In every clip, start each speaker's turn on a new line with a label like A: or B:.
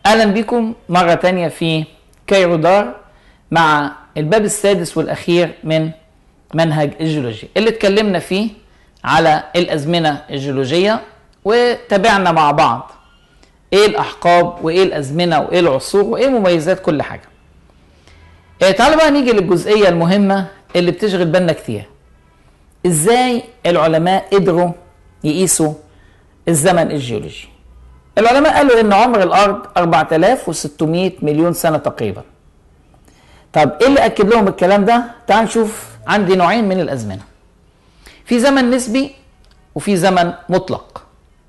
A: اهلا بكم مرة تانية في كايرو دار مع الباب السادس والاخير من منهج الجيولوجيا اللي اتكلمنا فيه على الازمنة الجيولوجية وتابعنا مع بعض ايه الاحقاب وايه الازمنة وايه العصور وايه مميزات كل حاجة إيه تعالوا بقى نيجي للجزئية المهمة اللي بتشغل بالنا كتير ازاي العلماء قدروا يقيسوا الزمن الجيولوجي العلماء قالوا ان عمر الارض 4600 مليون سنه تقريبا طب ايه اللي اكد لهم الكلام ده تعال نشوف عندي نوعين من الازمنه في زمن نسبي وفي زمن مطلق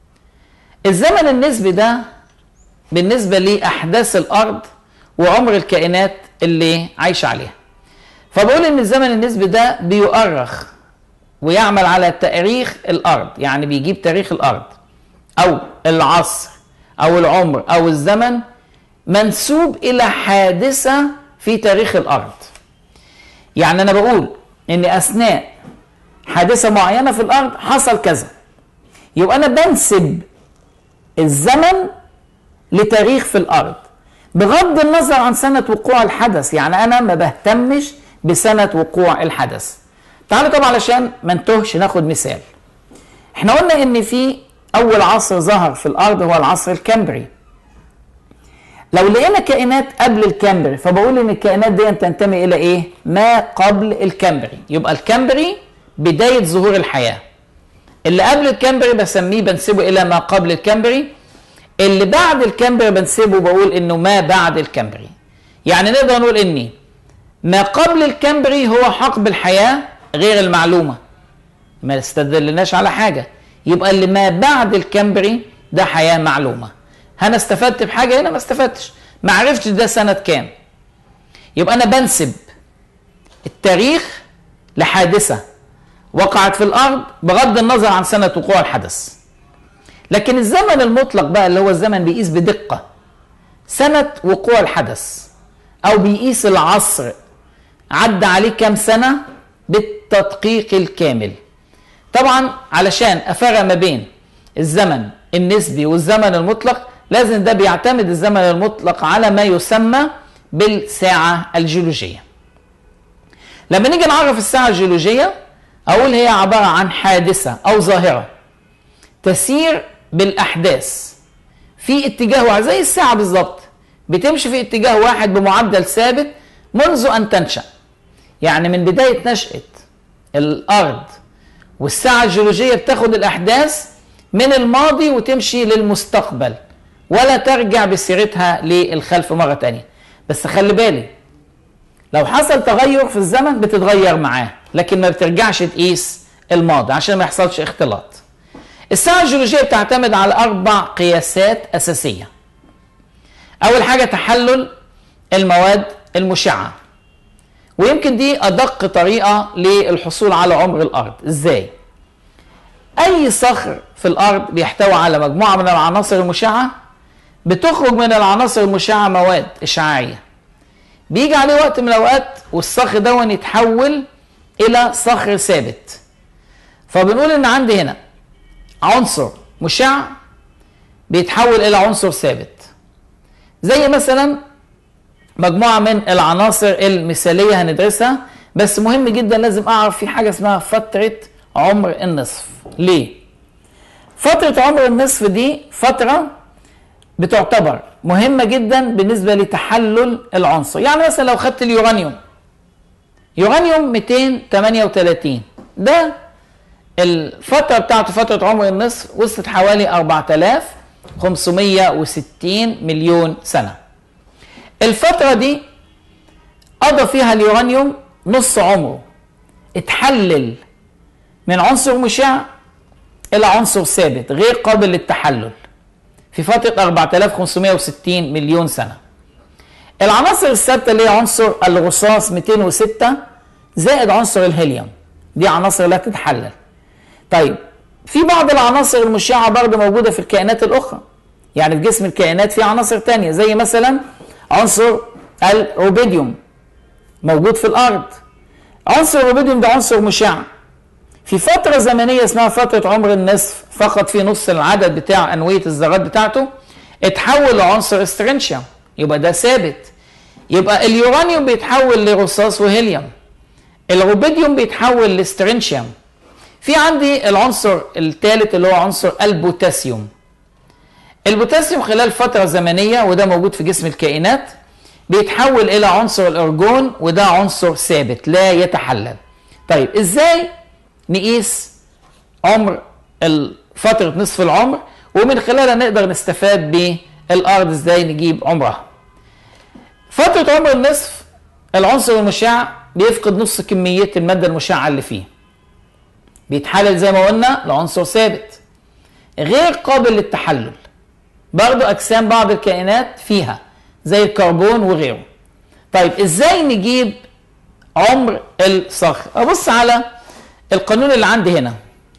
A: الزمن النسبي ده بالنسبه لاحداث الارض وعمر الكائنات اللي عايشه عليها فبقول ان الزمن النسبي ده بيؤرخ ويعمل على تاريخ الارض يعني بيجيب تاريخ الارض او العصر او العمر او الزمن منسوب الى حادثه في تاريخ الارض يعني انا بقول ان اثناء حادثه معينه في الارض حصل كذا يبقى انا بنسب الزمن لتاريخ في الارض بغض النظر عن سنه وقوع الحدث يعني انا ما بهتمش بسنه وقوع الحدث تعالوا طبعا علشان ما نتوهش ناخد مثال احنا قلنا ان في اول عصر ظهر في الارض هو العصر الكامبري لو لقينا كائنات قبل الكامبري فبقول ان الكائنات دي تنتمي الى ايه ما قبل الكامبري يبقى الكامبري بدايه ظهور الحياه اللي قبل الكامبري بسميه بنسبه الى ما قبل الكامبري اللي بعد الكامبري بنسبه بقول انه ما بعد الكامبري يعني نقدر نقول ان ما قبل الكامبري هو حقب الحياه غير المعلومه ما استدلناش على حاجه يبقى اللي ما بعد الكامبري ده حياه معلومه انا استفدت بحاجه هنا ما استفدتش ما عرفتش ده سنه كام يبقى انا بنسب التاريخ لحادثه وقعت في الارض بغض النظر عن سنه وقوع الحدث لكن الزمن المطلق بقى اللي هو الزمن بيقيس بدقه سنه وقوع الحدث او بيقيس العصر عدى عليه كام سنه بالتدقيق الكامل طبعا علشان افرق ما بين الزمن النسبي والزمن المطلق لازم ده بيعتمد الزمن المطلق على ما يسمى بالساعة الجيولوجية لما نيجي نعرف الساعة الجيولوجية أقول هي عبارة عن حادثة أو ظاهرة تسير بالأحداث في اتجاه واحد زي الساعة بالظبط بتمشي في اتجاه واحد بمعدل ثابت منذ أن تنشأ يعني من بداية نشأة الأرض والساعة الجيولوجية بتاخد الأحداث من الماضي وتمشي للمستقبل ولا ترجع بسيرتها للخلف مرة تانية بس خلي بالي لو حصل تغير في الزمن بتتغير معاه لكن ما بترجعش تقيس الماضي عشان ما يحصلش اختلاط الساعة الجيولوجية بتعتمد على أربع قياسات أساسية أول حاجة تحلل المواد المشعة ويمكن دي ادق طريقه للحصول على عمر الارض ازاي اي صخر في الارض بيحتوي على مجموعه من العناصر المشعه بتخرج من العناصر المشعه مواد اشعاعيه بيجي عليه وقت من الاوقات والصخر دون يتحول الى صخر ثابت فبنقول ان عندي هنا عنصر مشع بيتحول الى عنصر ثابت زي مثلا مجموعة من العناصر المثالية هندرسها بس مهم جدا لازم أعرف في حاجة اسمها فترة عمر النصف ليه؟ فترة عمر النصف دي فترة بتعتبر مهمة جدا بالنسبة لتحلل العنصر يعني مثلا لو خدت اليورانيوم يورانيوم 238 ده الفترة بتاعته فترة عمر النصف وصلت حوالي 4560 مليون سنة الفترة دي قضى فيها اليورانيوم نص عمره اتحلل من عنصر مشع إلى عنصر ثابت غير قابل للتحلل في فترة 4560 مليون سنة العناصر الثابتة اللي هي عنصر الرصاص 206 زائد عنصر الهيليوم دي عناصر لا تتحلل طيب في بعض العناصر المشعة برضه موجودة في الكائنات الأخرى يعني في جسم الكائنات في عناصر تانية زي مثلا عنصر الروبيديوم موجود في الارض عنصر الروبيديوم ده عنصر مشع في فترة زمنية اسمها فترة عمر النصف فقط في نص العدد بتاع أنوية الذرات بتاعته اتحول لعنصر استرنشيوم يبقى ده ثابت يبقى اليورانيوم بيتحول لرصاص وهيليوم الروبيديوم بيتحول لاسترنشيوم في عندي العنصر الثالث اللي هو عنصر البوتاسيوم البوتاسيوم خلال فترة زمنية وده موجود في جسم الكائنات بيتحول إلى عنصر الأرجون وده عنصر ثابت لا يتحلل طيب إزاي نقيس عمر فترة نصف العمر ومن خلالها نقدر نستفاد بالأرض إزاي نجيب عمرها فترة عمر النصف العنصر المشع بيفقد نص كمية المادة المشعة اللي فيه بيتحلل زي ما قلنا لعنصر ثابت غير قابل للتحلل برضو أجسام بعض الكائنات فيها زي الكربون وغيره طيب ازاي نجيب عمر الصخر ابص على القانون اللي عندي هنا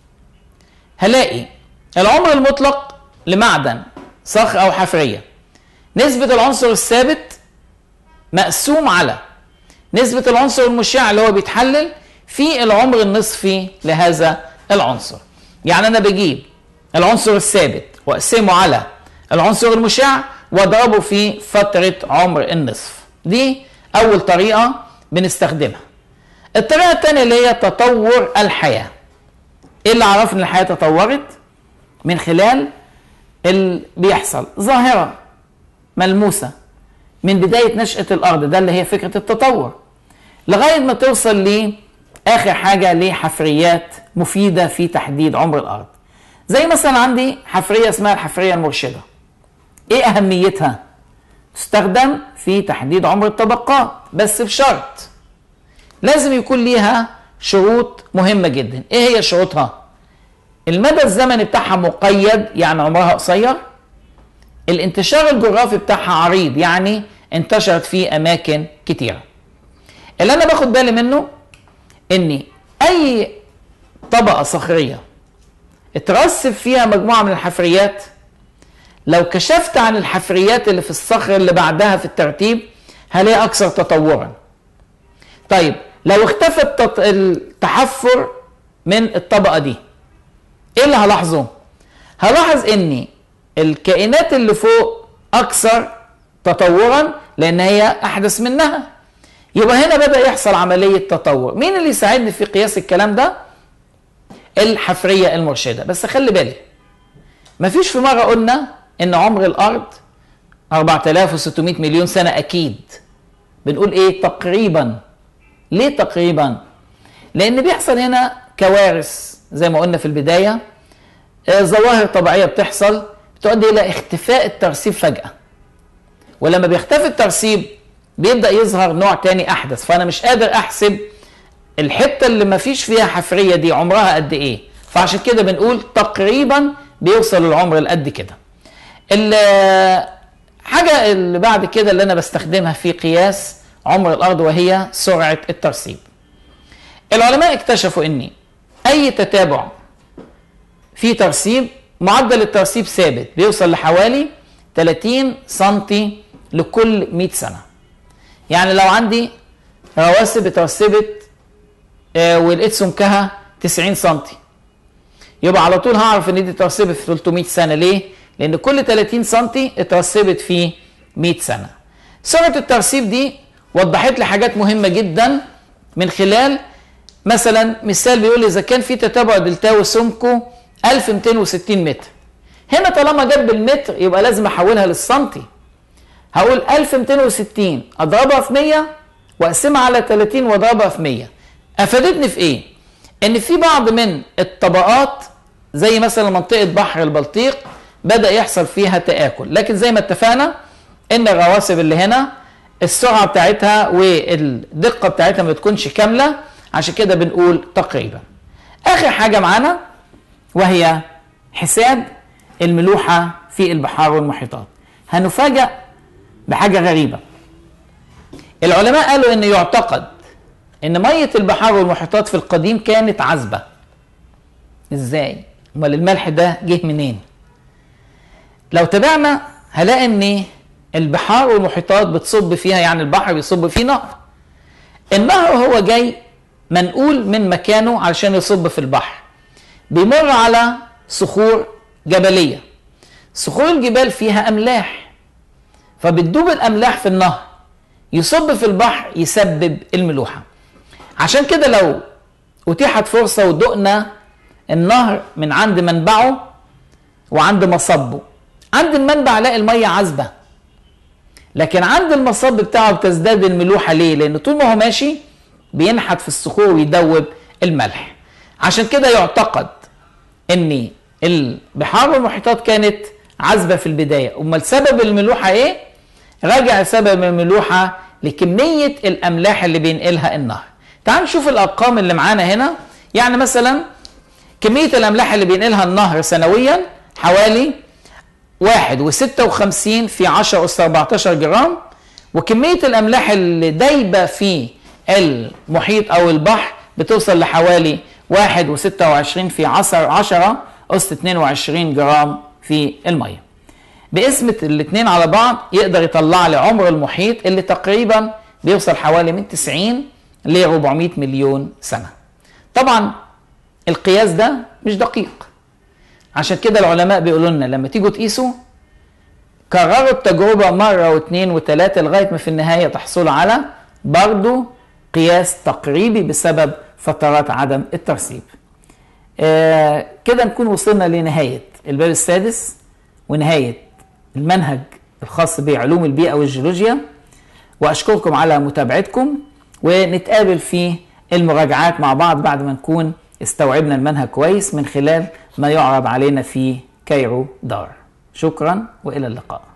A: هلاقي العمر المطلق لمعدن صخر او حفريه نسبه العنصر الثابت مقسوم على نسبه العنصر المشع اللي هو بيتحلل في العمر النصفي لهذا العنصر يعني انا بجيب العنصر الثابت واقسمه على العنصر المشع واضربه في فترة عمر النصف دي أول طريقة بنستخدمها الطريقة الثانية اللي هي تطور الحياة ايه اللي عرفنا ان الحياة تطورت من خلال اللي بيحصل ظاهرة ملموسة من بداية نشأة الأرض ده اللي هي فكرة التطور لغاية ما توصل لآخر حاجة لحفريات مفيدة في تحديد عمر الأرض زي مثلا عندي حفرية اسمها الحفرية المرشدة ايه اهميتها تستخدم في تحديد عمر الطبقات بس بشرط لازم يكون ليها شروط مهمة جدا ايه هي شروطها المدى الزمني بتاعها مقيد يعني عمرها قصير الانتشار الجغرافي بتاعها عريض يعني انتشرت في اماكن كتيرة اللي انا باخد بالي منه ان اي طبقة صخرية اترسب فيها مجموعة من الحفريات لو كشفت عن الحفريات اللي في الصخر اللي بعدها في الترتيب هلاقي اكثر تطورا طيب لو اختفى التحفر من الطبقه دي ايه اللي هلاحظه هلاحظ ان الكائنات اللي فوق اكثر تطورا لان هي احدث منها يبقى هنا بدا يحصل عمليه تطور مين اللي يساعدني في قياس الكلام ده الحفريه المرشده بس خلي بالي مفيش في مره قلنا ان عمر الارض 4600 مليون سنه اكيد بنقول ايه تقريبا ليه تقريبا لان بيحصل هنا كوارث زي ما قلنا في البدايه ظواهر طبيعيه بتحصل تؤدي الى اختفاء الترسيب فجاه ولما بيختفي الترسيب بيبدا يظهر نوع تاني احدث فانا مش قادر احسب الحته اللي ما فيش فيها حفريه دي عمرها قد ايه فعشان كده بنقول تقريبا بيوصل العمر لقد كده الحاجة اللي بعد كده اللي أنا بستخدمها في قياس عمر الأرض وهي سرعة الترسيب العلماء اكتشفوا أن أي تتابع في ترسيب معدل الترسيب ثابت بيوصل لحوالي 30 سنتي لكل 100 سنة يعني لو عندي رواسب اترسبت آه ولقيت سمكها 90 سنتي يبقى على طول هعرف ان دي اترسبت في 300 سنة ليه؟ لان كل 30 سم اترسبت في 100 سنه سرعه الترسيب دي وضحت لي حاجات مهمه جدا من خلال مثلا مثال بيقول لي اذا كان في تتابع دلتاوي سمكه 1260 متر هنا طالما جت بالمتر يبقى لازم احولها للسنتي هقول 1260 اضربها في 100 واقسمها على 30 واضربها في 100 افادتني في ايه ان في بعض من الطبقات زي مثلا منطقه بحر البلطيق بدا يحصل فيها تاكل لكن زي ما اتفقنا ان الرواسب اللي هنا السرعه بتاعتها والدقه بتاعتها ما بتكونش كامله عشان كده بنقول تقريبا اخر حاجه معانا وهي حساب الملوحه في البحار والمحيطات هنفاجأ بحاجه غريبه العلماء قالوا ان يعتقد ان ميه البحار والمحيطات في القديم كانت عذبه ازاي امال الملح ده جه منين لو تابعنا هلاقي ان البحار والمحيطات بتصب فيها يعني البحر بيصب فيه نهر النهر هو جاي منقول من مكانه علشان يصب في البحر بيمر على صخور جبليه صخور الجبال فيها املاح فبتدوب الاملاح في النهر يصب في البحر يسبب الملوحه عشان كده لو اتيحت فرصه ودقنا النهر من عند منبعه وعند مصبه عند المنبع الاقي الميه عذبه لكن عند المصب بتاعه بتزداد الملوحه ليه لان طول ما هو ماشي بينحت في الصخور ويدوب الملح عشان كده يعتقد ان البحار والمحيطات كانت عذبه في البدايه امال سبب الملوحه ايه راجع سبب الملوحه لكميه الاملاح اللي بينقلها النهر تعال نشوف الارقام اللي معانا هنا يعني مثلا كميه الاملاح اللي بينقلها النهر سنويا حوالي واحد وستة وخمسين في عشرة أس 14 جرام وكمية الأملاح اللي دايبة في المحيط أو البحر بتوصل لحوالي واحد وستة وعشرين في عشر عشرة أس 22 جرام في المية بقسمة الاتنين على بعض يقدر يطلع لي عمر المحيط اللي تقريبا بيوصل حوالي من 90 ل 400 مليون سنة طبعا القياس ده مش دقيق عشان كده العلماء بيقولوا لنا لما تيجوا تقيسوا كرروا التجربة مرة واثنين وثلاثة لغاية ما في النهاية تحصلوا على برضو قياس تقريبي بسبب فترات عدم الترسيب آه كده نكون وصلنا لنهاية الباب السادس ونهاية المنهج الخاص بعلوم البيئة والجيولوجيا وأشكركم على متابعتكم ونتقابل في المراجعات مع بعض بعد ما نكون استوعبنا المنهج كويس من خلال ما يعرض علينا في كايرو دار شكرا والى اللقاء